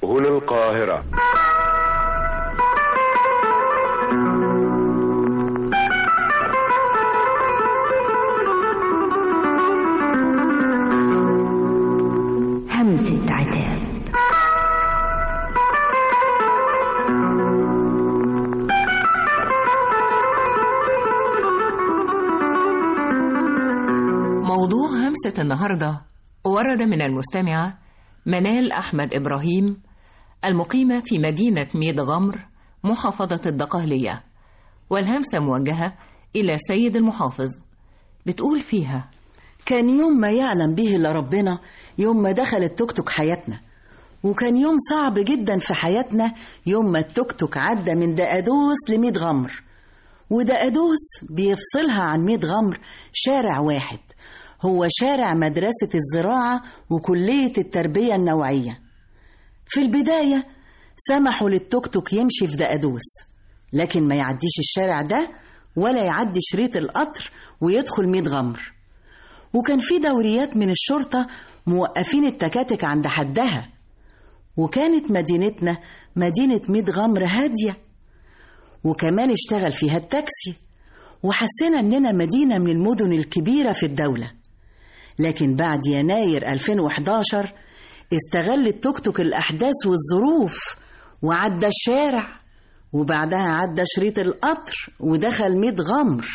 هنا القاهرة همسة عتاب موضوع همسة النهاردة ورد من المستمعة منال أحمد إبراهيم المقيمة في مدينة ميد غمر محافظة الدقهلية والهمسة موجهة إلى سيد المحافظ بتقول فيها كان يوم ما يعلم به إلا ربنا يوم ما دخل التوك توك حياتنا وكان يوم صعب جدا في حياتنا يوم ما التوك توك عدى من دقادوس لميد غمر ودقادوس بيفصلها عن ميد غمر شارع واحد هو شارع مدرسة الزراعة وكلية التربية النوعية في البداية سمحوا للتوك توك يمشي في دقادوس لكن ما يعديش الشارع ده ولا يعدي شريط القطر ويدخل ميد غمر وكان في دوريات من الشرطة موقفين التكاتك عند حدها وكانت مدينتنا مدينة ميد غمر هادية وكمان اشتغل فيها التاكسي وحسينا اننا مدينة من المدن الكبيرة في الدولة لكن بعد يناير 2011 استغل التوك توك الأحداث والظروف وعدى الشارع وبعدها عدى شريط القطر ودخل ميد غمر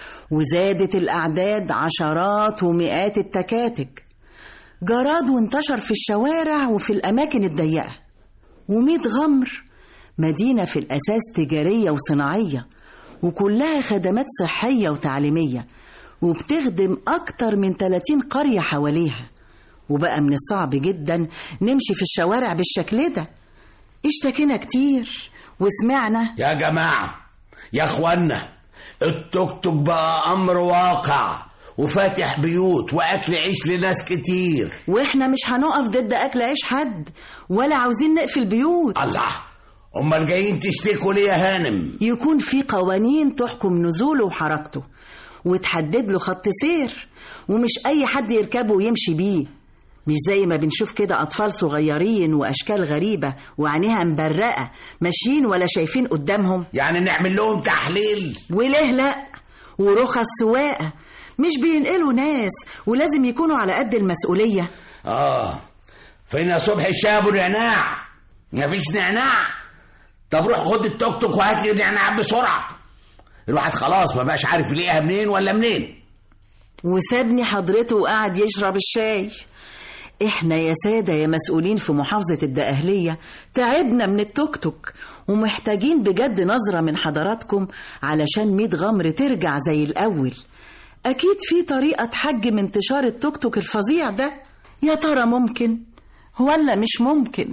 وزادت الأعداد عشرات ومئات التكاتك جراد وانتشر في الشوارع وفي الأماكن الضيقة وميد غمر مدينة في الأساس تجارية وصناعية وكلها خدمات صحية وتعليمية وبتخدم أكتر من 30 قرية حواليها وبقى من الصعب جدا نمشي في الشوارع بالشكل ده اشتكينا كتير وسمعنا يا جماعة يا اخوانا التوك توك بقى امر واقع وفاتح بيوت واكل عيش لناس كتير واحنا مش هنقف ضد اكل عيش حد ولا عاوزين نقفل بيوت الله امال جايين تشتكوا ليه يا هانم يكون في قوانين تحكم نزوله وحركته وتحدد له خط سير ومش اي حد يركبه ويمشي بيه مش زي ما بنشوف كده اطفال صغيرين واشكال غريبه وعينيها مبرقه ماشيين ولا شايفين قدامهم يعني نعمل لهم تحليل وليه لا ورخص سواقه مش بينقلوا ناس ولازم يكونوا على قد المسؤوليه اه فين يا صبح الشاي ابو نعناع مفيش نعناع طب روح خد التوك توك وهات لي نعناع بسرعه الواحد خلاص ما بقاش عارف يلاقيها منين ولا منين وسابني حضرته وقعد يشرب الشاي احنا يا سادة يا مسؤولين في محافظة الدقهلية تعبنا من التوك توك ومحتاجين بجد نظرة من حضراتكم علشان ميت غمر ترجع زي الأول أكيد في طريقة تحجم انتشار التوك توك الفظيع ده يا ترى ممكن ولا مش ممكن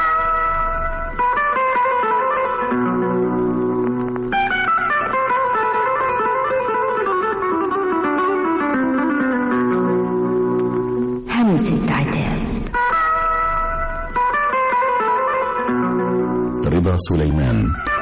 همسة عتاب رضا سليمان